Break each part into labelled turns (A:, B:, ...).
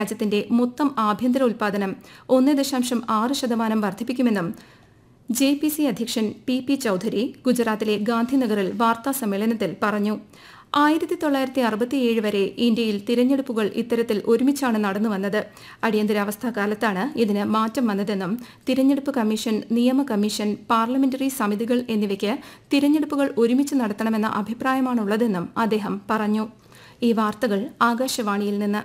A: രാജ്യത്തിന്റെ മൊത്തം ആഭ്യന്തര ഉൽപാദനം ഒന്ന് ദശാംശം ആറ് ശതമാനം വർദ്ധിപ്പിക്കുമെന്നും ജെ പി സി അധ്യക്ഷൻ പി പി ചൌധരി ഗുജറാത്തിലെ ഗാന്ധിനഗറിൽ വാർത്താ സമ്മേളനത്തിൽ പറഞ്ഞു ആയിരത്തി തൊള്ളായിരത്തി അറുപത്തിയേഴ് വരെ ഇന്ത്യയിൽ തിരഞ്ഞെടുപ്പുകൾ ഇത്തരത്തിൽ ഒരുമിച്ചാണ് നടന്നുവന്നത് അടിയന്തരാവസ്ഥാ കാലത്താണ് ഇതിന് മാറ്റം വന്നതെന്നും തിരഞ്ഞെടുപ്പ് കമ്മീഷൻ നിയമ കമ്മീഷൻ പാർലമെന്ററി സമിതികൾ എന്നിവയ്ക്ക് തിരഞ്ഞെടുപ്പുകൾ ഒരുമിച്ച് നടത്തണമെന്ന അഭിപ്രായമാണുള്ളതെന്നും അദ്ദേഹം പറഞ്ഞു ഈ വാർത്തകൾ ആകാശവാണിയിൽ നിന്ന്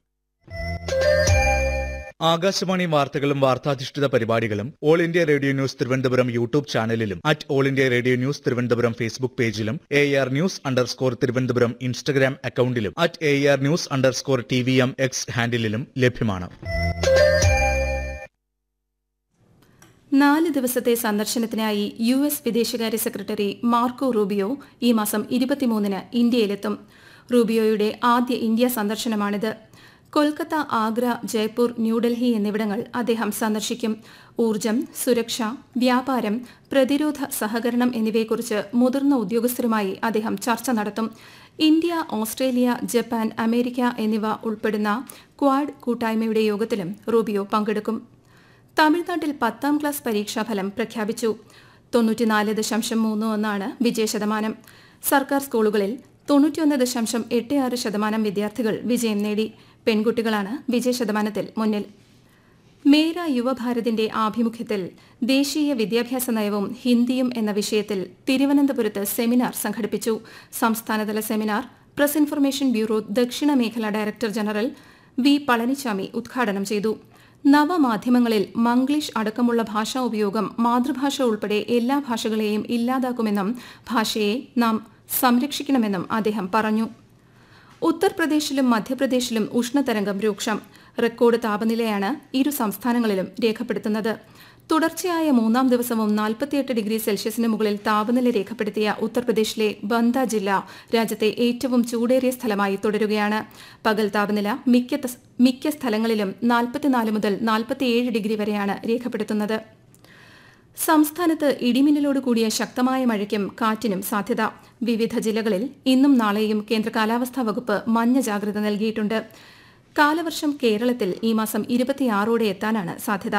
B: ആകാശവാണി വാർത്തകളും വാർത്താധിഷ്ഠിത പരിപാടികളും all India radio news Thiruvananthapuram YouTube ചാനലിലും at all India radio news Thiruvananthapuram Facebook പേജിലും A R news underscore Thiruvananthapuram Instagram അക്കൌണ്ടിലും at A R news underscore T V M X ഹാൻഡിലും ലഭ്യമാണ്
A: നാല് ദിവസത്തെ സന്ദർശനത്തിനായി യു എസ് വിദേശകാര്യ സെക്രട്ടറി മാർക്കോ റൂബിയോ ഈ മാസം ഇരുപത്തിമൂന്നിന് ഇന്ത്യയിലെത്തും റൂബിയോയുടെ ആദ്യ ഇന്ത്യ സന്ദർശനമാണിത് കൊൽക്കത്ത ആഗ്ര ജയ്പൂർ ന്യൂഡൽഹി എന്നിവിടങ്ങൾ അദ്ദേഹം സന്ദർശിക്കും ഊർജം സുരക്ഷ വ്യാപാരം പ്രതിരോധ സഹകരണം എന്നിവയെക്കുറിച്ച് മുതിർന്ന ഉദ്യോഗസ്ഥരുമായി അദ്ദേഹം ചർച്ച നടത്തും ഇന്ത്യ ഓസ്ട്രേലിയ ജപ്പാൻ അമേരിക്ക എന്നിവ ഉൾപ്പെടുന്ന ക്വാഡ് കൂട്ടായ്മയുടെ യോഗത്തിലും റൂബിയോ പങ്കെടുക്കും തമിഴ്നാട്ടിൽ പത്താം ക്ലാസ് പരീക്ഷാഫലം പ്രഖ്യാപിച്ചു തൊണ്ണൂറ്റിനാല് ദശാംശം മൂന്ന് ഒന്നാണ് വിജയശതമാനം സർക്കാർ സ്കൂളുകളിൽ തൊണ്ണൂറ്റിയൊന്ന് ദശാംശം എട്ട് ആറ് ശതമാനം വിദ്യാർത്ഥികൾ വിജയം നേടി പെൺകുട്ടികളാണ് വിജയശതമാനത്തിൽ മുന്നിൽ മേര യുവഭാരതിന്റെ ആഭിമുഖ്യത്തിൽ ദേശീയ വിദ്യാഭ്യാസ നയവും ഹിന്ദിയും എന്ന വിഷയത്തിൽ തിരുവനന്തപുരത്ത് സെമിനാർ സംഘടിപ്പിച്ചു സംസ്ഥാനതല സെമിനാർ പ്രസ് ഇൻഫർമേഷൻ ബ്യൂറോ ദക്ഷിണ മേഖല ഡയറക്ടർ ജനറൽ വി പളനിച്ചാമി ഉദ്ഘാടനം ചെയ്തു നവമാധ്യമങ്ങളിൽ മംഗ്ലീഷ് അടക്കമുള്ള ഭാഷാ ഉപയോഗം മാതൃഭാഷ ഉൾപ്പെടെ എല്ലാ ഭാഷകളെയും ഇല്ലാതാക്കുമെന്നും ഭാഷയെ നാം സംരക്ഷിക്കണമെന്നും അദ്ദേഹം പറഞ്ഞു ഉത്തർപ്രദേശിലും മധ്യപ്രദേശിലും ഉഷ്ണതരംഗം രൂക്ഷം റെക്കോർഡ് താപനിലയാണ് ഇരു സംസ്ഥാനങ്ങളിലും രേഖപ്പെടുത്തുന്നത് തുടർച്ചയായ മൂന്നാം ദിവസവും നാൽപ്പത്തിയെട്ട് ഡിഗ്രി സെൽഷ്യസിന് മുകളിൽ താപനില രേഖപ്പെടുത്തിയ ഉത്തർപ്രദേശിലെ ബന്ദ ജില്ല രാജ്യത്തെ ഏറ്റവും ചൂടേറിയ സ്ഥലമായി തുടരുകയാണ് പകൽ താപനില മിക്ക ത- മിക്ക സ്ഥലങ്ങളിലും നാൽപ്പത്തിനാല് മുതൽ നാൽപ്പത്തിയേഴ് ഡിഗ്രി വരെയാണ് രേഖപ്പെടുത്തുന്നത് സംസ്ഥാനത്ത് ഇടിമിന്നലോട് കൂടിയ ശക്തമായ മഴയ്ക്കും കാറ്റിനും സാധ്യത വിവിധ ജില്ലകളിൽ ഇന്നും നാളെയും കേന്ദ്ര കാലാവസ്ഥാ വകുപ്പ് മഞ്ഞ ജാഗ്രത നൽകിയിട്ടുണ്ട് കാലവർഷം കേരളത്തിൽ ഈ മാസം ഇരുപത്തിയാറോടെ എത്താനാണ് സാധ്യത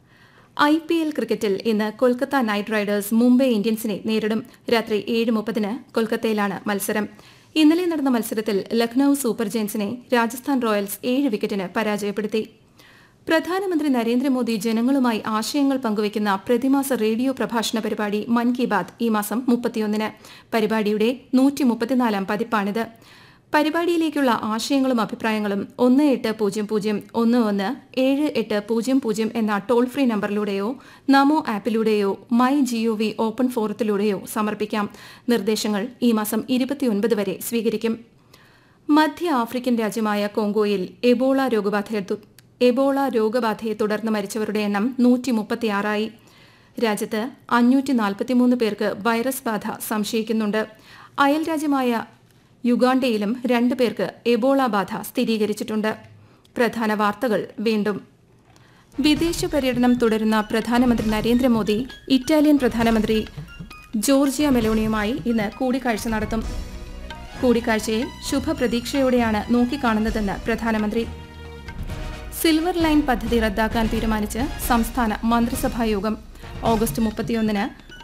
A: ഐ പി എൽ ക്രിക്കറ്റിൽ ഇന്ന് കൊൽക്കത്ത നൈറ്റ് റൈഡേഴ്സ് മുംബൈ ഇന്ത്യൻസിനെ നേരിടും രാത്രി ഏഴ് മുപ്പതിന് കൊൽക്കത്തയിലാണ് മത്സരം ഇന്നലെ നടന്ന മത്സരത്തിൽ ലക്നൌ സൂപ്പർ ജയൻസിനെ രാജസ്ഥാൻ റോയൽസ് ഏഴ് വിക്കറ്റിന് പരാജയപ്പെടുത്തി പ്രധാനമന്ത്രി നരേന്ദ്രമോദി ജനങ്ങളുമായി ആശയങ്ങൾ പങ്കുവയ്ക്കുന്ന പ്രതിമാസ റേഡിയോ പ്രഭാഷണ പരിപാടി മൻ കി ബാത് ഈ മാസം മുപ്പത്തിയൊന്നിന് പരിപാടിയുടെ നൂറ്റി മുപ്പത്തിനാലാം പതിപ്പാണിത് പരിപാടിയിലേക്കുള്ള ആശയങ്ങളും അഭിപ്രായങ്ങളും ഒന്ന് എട്ട് പൂജ്യം പൂജ്യം ഒന്ന് ഒന്ന് ഏഴ് എട്ട് പൂജ്യം പൂജ്യം എന്ന ടോൾ ഫ്രീ നമ്പറിലൂടെയോ നമോ ആപ്പിലൂടെയോ മൈ ജിഒ വി ഓപ്പൺ ഫോറത്തിലൂടെയോ സമർപ്പിക്കാം നിർദ്ദേശങ്ങൾ ഈ മാസം ഇരുപത്തിയൊൻപത് വരെ സ്വീകരിക്കും മധ്യ ആഫ്രിക്കൻ രാജ്യമായ കോങ്കോയിൽ എബോള രോഗബാധയെ തു- എബോള രോഗബാധയെ തുടർന്ന് മരിച്ചവരുടെ എണ്ണം നൂറ്റി മുപ്പത്തിയാറായി രാജ്യത്ത് അഞ്ഞൂറ്റി നാൽപ്പത്തിമൂന്ന് പേർക്ക് വൈറസ് ബാധ സംശയിക്കുന്നുണ്ട് അയൽ രാജ്യമായ യുഗാണ്ടയിലും രണ്ട് പേർക്ക് എബോള ബാധ സ്ഥിരീകരിച്ചിട്ടുണ്ട് പ്രധാന വാർത്തകൾ വീണ്ടും വിദേശ പര്യടനം തുടരുന്ന പ്രധാനമന്ത്രി നരേന്ദ്രമോദി ഇറ്റാലിയൻ പ്രധാനമന്ത്രി ജോർജിയ മെലോണിയുമായി ഇന്ന് കൂടിക്കാഴ്ച നടത്തും കൂടിക്കാഴ്ചയെ ശുഭപ്രതീക്ഷയോടെയാണ് നോക്കിക്കാണുന്നതെന്ന് പ്രധാനമന്ത്രി സിൽവർ ലൈൻ പദ്ധതി റദ്ദാക്കാൻ തീരുമാനിച്ച് സംസ്ഥാന മന്ത്രിസഭാ യോഗം ഓഗസ്റ്റ് മുപ്പത്തിയൊന്നിന്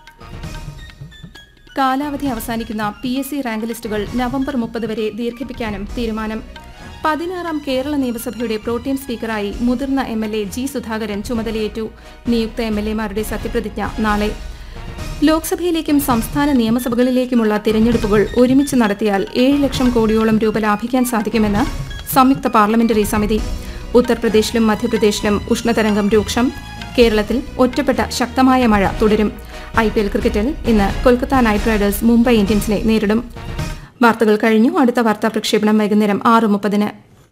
A: കാലാവധി അവസാനിക്കുന്ന പി എസ് സി റാങ്ക് ലിസ്റ്റുകൾ നവംബർ മുപ്പത് വരെ ദീർഘിപ്പിക്കാനും തീരുമാനം പതിനാറാം കേരള നിയമസഭയുടെ പ്രോട്ടീം സ്പീക്കറായി മുതിർന്ന M L A G Sudhakaran ചുമതലയേറ്റു നിയുക്ത എം എൽ എമാരുടെ സത്യപ്രതിജ്ഞ നാളെ ലോക്സഭയിലേക്കും സംസ്ഥാന നിയമസഭകളിലേക്കുമുള്ള തിരഞ്ഞെടുപ്പുകൾ ഒരുമിച്ച് നടത്തിയാൽ ഏഴ് ലക്ഷം കോടിയോളം രൂപ ലാഭിക്കാൻ സാധിക്കുമെന്ന് സംയുക്ത പാർലമെന്ററി സമിതി ഉത്തർപ്രദേശിലും മധ്യപ്രദേശിലും ഉഷ്ണതരംഗം രൂക്ഷം കേരളത്തിൽ ഒറ്റപ്പെട്ട ശക്തമായ മഴ തുടരും ഐ പി എൽ ക്രിക്കറ്റിൽ ഇന്ന് കൊൽക്കത്ത നൈറ്റ് റൈഡേഴ്സ് മുംബൈ ഇന്ത്യൻസിനെ നേരിടും വാർത്തകൾ കഴിഞ്ഞു അടുത്ത വാർത്താ പ്രക്ഷേപണം വൈകുന്നേരം ആറ് മുപ്പതിന്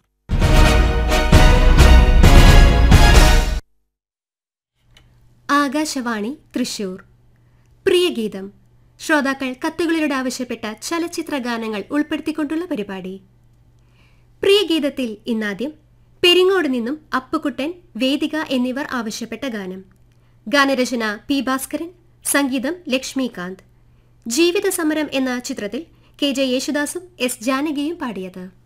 C: ആകാശവാണി തൃശൂർ പ്രിയഗീതം ശ്രോതാക്കൾ കത്തുകളിലൂടെ ആവശ്യപ്പെട്ട ചലച്ചിത്ര ഗാനങ്ങൾ ഉൾപ്പെടുത്തിക്കൊണ്ടുള്ള പരിപാടി പ്രിയഗീതത്തിൽ ഇന്നാദ്യം പെരിങ്ങോട് നിന്നും അപ്പുക്കുട്ടൻ വേദിക എന്നിവർ ആവശ്യപ്പെട്ട ഗാനം ഗാനരചന പി ഭാസ്കരൻ സംഗീതം ലക്ഷ്മികാന്ത് ജീവിത സമരം എന്ന ചിത്രത്തിൽ കെ ജെ യേശുദാസും എസ് ജാനകിയും പാടിയത്